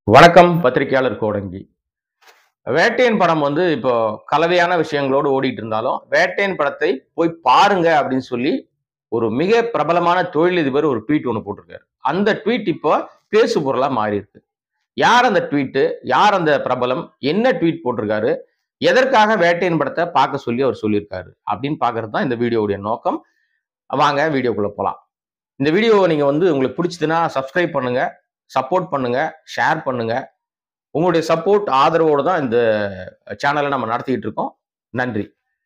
வணக்கம் பத்திரிகையாளர் கோடங்கி வேட்டையன் படம் வந்து இப்போ கலவையான விஷயங்களோடு ஓடிட்டு இருந்தாலும் வேட்டையன் படத்தை போய் பாருங்க அப்படின்னு சொல்லி ஒரு மிக பிரபலமான தொழிலதிபர் ஒரு ட்வீட் ஒன்று போட்டிருக்காரு அந்த ட்வீட் இப்போ பேசு பொருளா மாறி இருக்கு யார் அந்த ட்வீட்டு யார் அந்த பிரபலம் என்ன ட்வீட் போட்டிருக்காரு எதற்காக வேட்டையன் படத்தை பார்க்க சொல்லி அவர் சொல்லியிருக்காரு அப்படின்னு பார்க்கறது தான் இந்த வீடியோவுடைய நோக்கம் வாங்க வீடியோக்குள்ள போகலாம் இந்த வீடியோ நீங்க வந்து உங்களுக்கு பிடிச்சதுன்னா சப்ஸ்கிரைப் பண்ணுங்க சப்போர்ட் பண்ணுங்க ஷேர் பண்ணுங்க உங்களுடைய சப்போர்ட் ஆதரவோடு தான் இந்த சேனலை நம்ம நடத்திட்டு இருக்கோம் நன்றி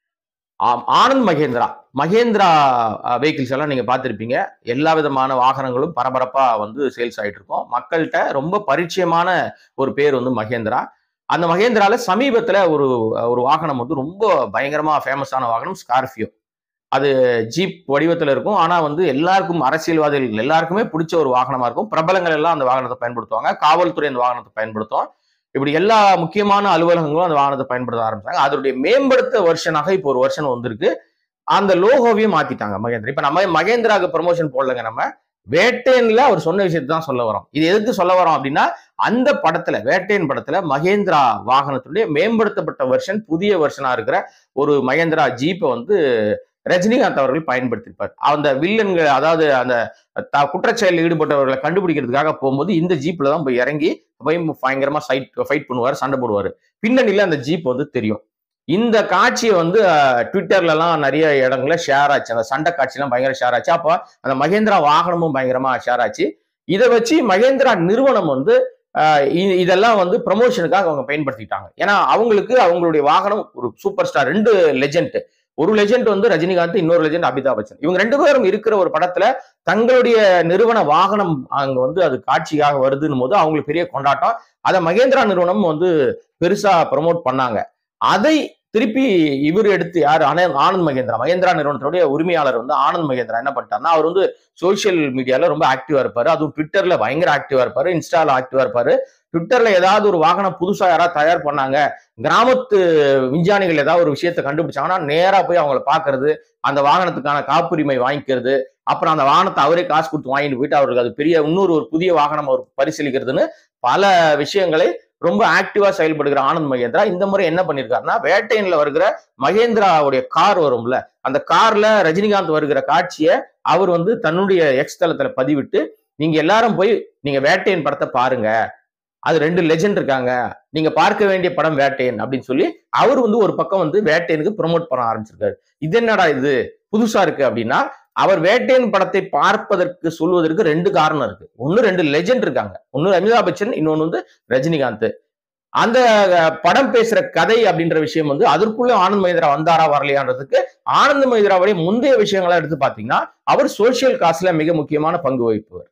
ஆம், ஆனந்த் மகேந்திரா மகேந்திரா வெஹிக்கிள்ஸ் எல்லாம் நீங்க பார்த்துருப்பீங்க எல்லா விதமான வாகனங்களும் பரபரப்பா வந்து சேல்ஸ் ஆயிட்டு இருக்கும் மக்கள்கிட்ட ரொம்ப பரிச்சயமான ஒரு பேர் வந்து மகேந்திரா அந்த மகேந்திரால சமீபத்துல ஒரு ஒரு வாகனம் வந்து ரொம்ப பயங்கரமா ஃபேமஸான வாகனம் ஸ்கார்பியோ அது ஜீப் வடிவத்துல இருக்கும் ஆனா வந்து எல்லாருக்கும் அரசியல்வாதிகள் எல்லாருக்குமே பிடிச்ச ஒரு வாகனமா இருக்கும் பிரபலங்கள் எல்லாம் அந்த வாகனத்தை பயன்படுத்துவாங்க காவல்துறை அந்த வாகனத்தை பயன்படுத்தும் இப்படி எல்லா முக்கியமான அலுவலகங்களும் அந்த வாகனத்தை பயன்படுத்த ஆரம்பிச்சாங்க அதனுடைய மேம்படுத்த வருஷனாக இப்போ ஒரு வருஷம் வந்திருக்கு அந்த லோகோவையும் மாத்திட்டாங்க மகேந்திரா இப்ப நம்ம மகேந்திராவுக்கு ப்ரமோஷன் போடலங்க நம்ம வேட்டையன்ல அவர் சொன்ன விஷயத்தை தான் சொல்ல வரோம் இது எதுக்கு சொல்ல வரோம் அப்படின்னா அந்த படத்துல வேட்டையன் படத்துல மகேந்திரா வாகனத்துடைய மேம்படுத்தப்பட்ட வெர்ஷன் புதிய வெர்ஷனா இருக்கிற ஒரு மகேந்திரா ஜீப்பை வந்து ரஜினிகாந்த் அவர்கள் பயன்படுத்தியிருப்பார் அந்த வில்லன்கள் அதாவது அந்த த- குற்றச்செயலில் ஈடுபட்டவர்களை கண்டுபிடிக்கிறதுக்காக போகும்போது இந்த ஜீப்ல தான் போய் இறங்கி போய் பயங்கரமா சைட் ஃபைட் பண்ணுவார் சண்டை போடுவார் பின்னணியில அந்த ஜீப் வந்து தெரியும் இந்த காட்சியை வந்து அஹ், ட்விட்டர்ல எல்லாம் நிறைய இடங்கள்ல ஷேர் ஆச்சு அந்த சண்டை காட்சியெல்லாம் பயங்கர ஷேர் ஆச்சு அப்போ அந்த மகேந்திரா வாகனமும் பயங்கரமா ஷேர் ஆச்சு இதை வச்சு மகேந்திரா நிறுவனம் வந்து அஹ், இ- இதெல்லாம் வந்து ப்ரமோஷனுக்காக அவங்க பயன்படுத்திட்டாங்க ஏன்னா அவங்களுக்கு அவங்களுடைய வாகனம் ஒரு சூப்பர் ஸ்டார் ரெண்டு லெஜெண்ட் ஒரு லெஜெண்ட் வந்து ரஜினிகாந்த் இன்னொரு லெஜெண்ட் அமிதாப் பச்சன் இவங்க ரெண்டு பேரும் இருக்கிற ஒரு படத்துல தங்களுடைய நிறுவன வாகனம் அங்க வந்து அது காட்சியாக வருதுன்னு போது அவங்களுக்கு பெரிய கொண்டாட்டம் அதை மகேந்திரா நிறுவனம் வந்து பெருசா ப்ரமோட் பண்ணாங்க அதை திருப்பி இவர் எடுத்து யார் ஆனந்த் ஆனந்த் மகேந்திரா மகேந்திரா நிறுவனத்தினுடைய உரிமையாளர் வந்து ஆனந்த் மகேந்திரா என்ன பண்ணிட்டாருன்னா அவர் வந்து சோஷியல் மீடியால ரொம்ப ஆக்டிவா இருப்பாரு அதுவும் ட்விட்டர்ல பயங்கர ஆக்டிவா இருப்பாரு இன்ஸ்டால ஆக்டிவா இருப்பாரு ட்விட்டர்ல ஏதாவது ஒரு வாகனம் புதுசா யாராவது தயார் பண்ணாங்க கிராமத்து விஞ்ஞானிகள் ஏதாவது ஒரு விஷயத்தை கண்டுபிடிச்சாங்கன்னா நேரா போய் அவங்கள பாக்குறது அந்த வாகனத்துக்கான காப்புரிமை வாங்கிக்கிறது அப்புறம் அந்த வாகனத்தை அவரே காசு கொடுத்து வாங்கிட்டு போயிட்டு அவருக்கு அது பெரிய இன்னொரு ஒரு புதிய வாகனம் அவர் பரிசீலிக்கிறதுன்னு பல விஷயங்களை ரொம்ப ஆக்டிவா செயல்படுகிற ஆனந்த் மகேந்திரா இந்த முறை என்ன பண்ணிருக்காருன்னா வேட்டையன்ல வருகிற மகேந்திராவுடைய கார் வரும்ல அந்த கார்ல ரஜினிகாந்த் வருகிற காட்சியை அவர் வந்து தன்னுடைய எக்ஸ் தளத்துல பதிவிட்டு நீங்க எல்லாரும் போய் நீங்க வேட்டையன் படத்தை பாருங்க அது ரெண்டு லெஜெண்ட் இருக்காங்க நீங்க பார்க்க வேண்டிய படம் வேட்டையன் அப்படின்னு சொல்லி அவர் வந்து ஒரு பக்கம் வந்து வேட்டையனுக்கு ப்ரோமோட் பண்ண ஆரம்பிச்சிருக்காரு இது என்னடா இது புதுசா இருக்கு அப்படின்னா அவர் வேட்டையன் படத்தை பார்ப்பதற்கு சொல்வதற்கு ரெண்டு காரணம் இருக்கு ஒன்னு ரெண்டு லெஜெண்ட் இருக்காங்க ஒன்னு அமிதாப் பச்சன் இன்னொன்னு வந்து ரஜினிகாந்த் அந்த அஹ், படம் பேசுற கதை அப்படின்ற விஷயம் வந்து அதற்குள்ள ஆனந்த் மஹிந்திரா வந்தாரா வரலையான்றதுக்கு ஆனந்த் மஹிந்திராவுடைய முந்தைய விஷயங்களை எடுத்து பாத்தீங்கன்னா அவர் சோசியல் காஸ்ட்ல மிக முக்கியமான பங்கு வகிப்பவர்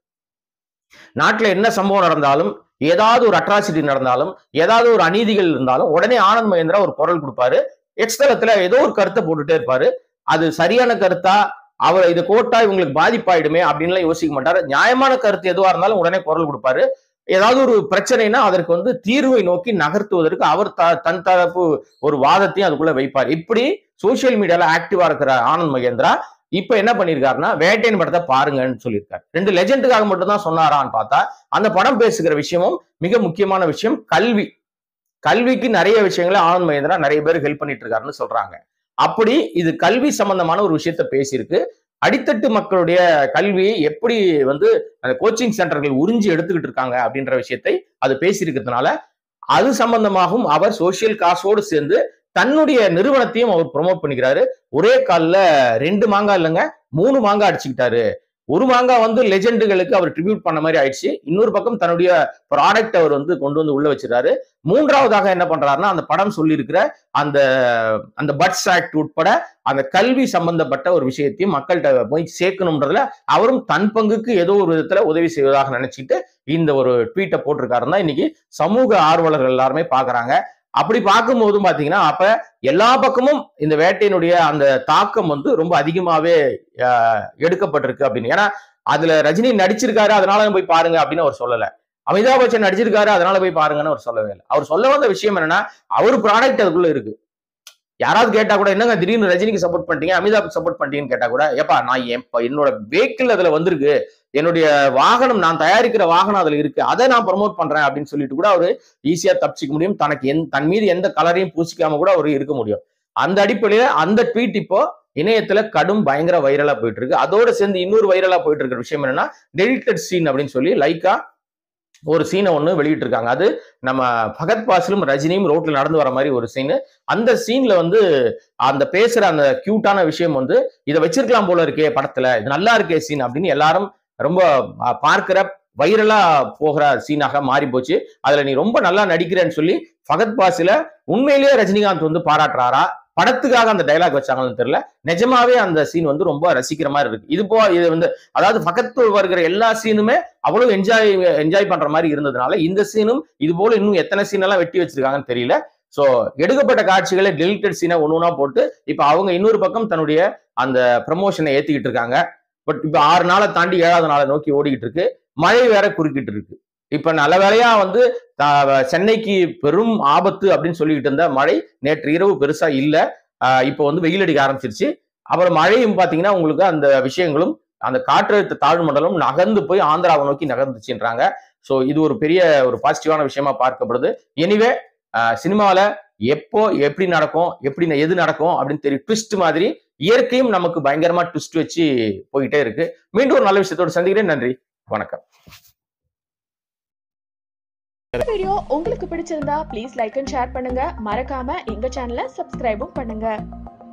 நாட்டுல என்ன சம்பவம் நடந்தாலும் ஏதாவது ஒரு அட்ராசிட்டி நடந்தாலும் ஏதாவது ஒரு அநீதிகள் இருந்தாலும் உடனே ஆனந்த் மகேந்திரா ஒரு குரல் கொடுப்பாரு எக்ஸ்தலத்துல ஏதோ ஒரு கருத்தை போட்டுட்டே இருப்பாரு அது சரியான கருத்தா அவர் இது கோட்டா இவங்களுக்கு பாதிப்பாயிடுமே அப்படின்லாம் யோசிக்க மாட்டாரு நியாயமான கருத்து எதுவா இருந்தாலும் உடனே குரல் கொடுப்பாரு ஏதாவது ஒரு பிரச்சனைனா அதற்கு வந்து தீர்வை நோக்கி நகர்த்துவதற்கு அவர் த- தன் தரப்பு ஒரு வாதத்தையும் அதுக்குள்ள வைப்பார் இப்படி சோசியல் மீடியால ஆக்டிவா இருக்கிற ஆனந்த் மகேந்திரா இப்ப என்ன பண்ணிருக்காருன்னா வேட்டையன் படத்தை பாருங்கன்னு சொல்லியிருக்காரு ரெண்டு லெஜெண்டுக்காக மட்டும் தான் சொன்னாரான்னு பார்த்தா அந்த படம் பேசுகிற விஷயமும் மிக முக்கியமான விஷயம் கல்வி கல்விக்கு நிறைய விஷயங்களை ஆனந்த் மகேந்திரா நிறைய பேர் ஹெல்ப் பண்ணிட்டு இருக்காருன்னு சொல்றாங்க அப்படி இது கல்வி சம்பந்தமான ஒரு விஷயத்த பேசியிருக்கு அடித்தட்டு மக்களுடைய கல்வியை எப்படி வந்து அந்த கோச்சிங் சென்டர்கள் உறிஞ்சி எடுத்துக்கிட்டு இருக்காங்க அப்படின்ற விஷயத்தை அது பேசியிருக்கிறதுனால அது சம்பந்தமாகவும் அவர் சோசியல் காசோடு சேர்ந்து தன்னுடைய நிறுவனத்தையும் அவர் ப்ரோமோட் பண்ணிக்கிறாரு ஒரே கால்ல ரெண்டு மாங்காய் இல்லைங்க மூணு மாங்காய் அடிச்சுக்கிட்டாரு ஒரு மாங்காய் வந்து லெஜெண்டுகளுக்கு அவர் ட்ரிபியூட் பண்ண மாதிரி ஆயிடுச்சு இன்னொரு பக்கம் தன்னுடைய ப்ராடக்ட் அவர் வந்து கொண்டு வந்து உள்ள வச்சிருக்காரு மூன்றாவதாக என்ன பண்றாருன்னா அந்த படம் சொல்லியிருக்கிற அந்த அந்த பட்ஸ் ஆக்ட் உட்பட அந்த கல்வி சம்பந்தப்பட்ட ஒரு விஷயத்தையும் மக்கள்கிட்ட போய் சேர்க்கணுன்றதுல அவரும் தன் பங்குக்கு ஏதோ ஒரு விதத்துல உதவி செய்வதாக நினைச்சிட்டு இந்த ஒரு ட்வீட்டை போட்டிருக்காருன்னு தான் இன்னைக்கு சமூக ஆர்வலர்கள் எல்லாருமே பாக்குறாங்க அப்படி பார்க்கும்போதும் பாத்தீங்கன்னா அப்ப எல்லா பக்கமும் இந்த வேட்டையினுடைய அந்த தாக்கம் வந்து ரொம்ப அதிகமாவே ஆஹ், எடுக்கப்பட்டிருக்கு அப்படின்னு ஏன்னா அதுல ரஜினி நடிச்சிருக்காரு அதனால போய் பாருங்க அப்படின்னு அவர் சொல்லல அமிதாப் பச்சன் நடிச்சிருக்காரு அதனால போய் பாருங்கன்னு அவர் சொல்லவே இல்லை அவர் சொல்ல வந்த விஷயம் என்னன்னா அவர் ப்ராடக்ட் அதுக்குள்ள இருக்கு யாராவது கேட்டா கூட என்னங்க திடீர்னு ரஜினிக்கு சப்போர்ட் பண்ணிட்டீங்க அமிதாப் சப்போர்ட் பண்ணிட்டீங்கன்னு கேட்டா கூட ஏப்பா நான் என் ப- என்னோட வெஹிக்கிள் அதுல வந்திருக்கு என்னுடைய வாகனம் நான் தயாரிக்கிற வாகனம் அதுல இருக்கு அதை நான் ப்ரமோட் பண்றேன் அப்படின்னு சொல்லிட்டு கூட அவரு ஈஸியா தப்பிச்சுக்க முடியும் தனக்கு எந் தன் மீது எந்த கலரையும் பூசிக்காம கூட அவரு இருக்க முடியும் அந்த அடிப்படையில அந்த ட்வீட் இப்போ இணையத்துல கடும் பயங்கர வைரலா போயிட்டு இருக்கு அதோட சேர்ந்து இன்னொரு வைரலா போயிட்டு இருக்கிற விஷயம் என்னன்னா டெலிட்டட் சீன் அப்படின்னு சொல்லி லைக்கா ஒரு சீனை ஒன்று வெளியிட்டிருக்காங்க அது நம்ம பகத் பாசிலும் ரஜினியும் ரோட்ல நடந்து வர மாதிரி ஒரு சீனு அந்த சீன்ல வந்து அந்த பேசுற அந்த கியூட்டான விஷயம் வந்து இதை வச்சிருக்கலாம் போல இருக்கே படத்துல இது நல்லா இருக்கே சீன் அப்படின்னு எல்லாரும் ரொம்ப அஹ், பார்க்கிற வைரலா போகிற சீனாக மாறி போச்சு அதுல நீ ரொம்ப நல்லா நடிக்கிறேன்னு சொல்லி ஃபகத் பாசில உண்மையிலேயே ரஜினிகாந்த் வந்து பாராட்டுறாரா படத்துக்காக அந்த டைலாக் வச்சாங்கன்னு தெரியல நிஜமாவே அந்த சீன் வந்து ரொம்ப ரசிக்கிற மாதிரி இருக்கு இது போ இது வந்து அதாவது பக்கத்து வருகிற எல்லா சீனுமே அவ்வளவு என்ஜாய் என்ஜாய் பண்ற மாதிரி இருந்ததுனால இந்த சீனும் இது போல இன்னும் எத்தனை சீன் எல்லாம் வெட்டி வச்சிருக்காங்கன்னு தெரியல சோ எடுக்கப்பட்ட காட்சிகளை டெலிட்டட் சீனை ஒண்ணு ஒண்ணா போட்டு இப்ப அவங்க இன்னொரு பக்கம் தன்னுடைய அந்த ப்ரமோஷனை ஏத்திக்கிட்டு இருக்காங்க பட் இப்ப ஆறு நாளை தாண்டி ஏழாவது நாளை நோக்கி ஓடிக்கிட்டு இருக்கு மழை வேற குறுக்கிட்டு இருக்கு இப்ப நல்ல வேளையா வந்து ஆஹ், சென்னைக்கு பெரும் ஆபத்து அப்படின்னு சொல்லிக்கிட்டு இருந்த மழை நேற்று இரவு பெருசா இல்ல ஆஹ், இப்போ வந்து வெயில் அடிக்க ஆரம்பிச்சிருச்சு அப்புறம் மழையும் பாத்தீங்கன்னா உங்களுக்கு அந்த விஷயங்களும் அந்த காற்றழுத்த தாழ்வு மண்டலம் நகர்ந்து போய் ஆந்திராவை நோக்கி நகர்ந்துச்சுன்றாங்க ஸோ இது ஒரு பெரிய ஒரு பாசிட்டிவான விஷயமா பார்க்கப்படுது எனிவே சினிமாவில் எப்போ எப்படி நடக்கும் எப்படி ந- எது நடக்கும் அப்படின்னு தெரியும் ட்விஸ்ட் மாதிரி இயற்கையும் நமக்கு பயங்கரமா ட்விஸ்ட் வச்சு போயிட்டே இருக்கு மீண்டும் ஒரு நல்ல விஷயத்தோட சந்திக்கிறேன் நன்றி வணக்கம் இந்த வீடியோ உங்களுக்கு பிடிச்சிருந்தா ப்ளீஸ் லைக் அண்ட் ஷேர் பண்ணுங்க மறக்காம எங்க சேனலை சப்ஸ்கிரைபும் பண்ணுங்க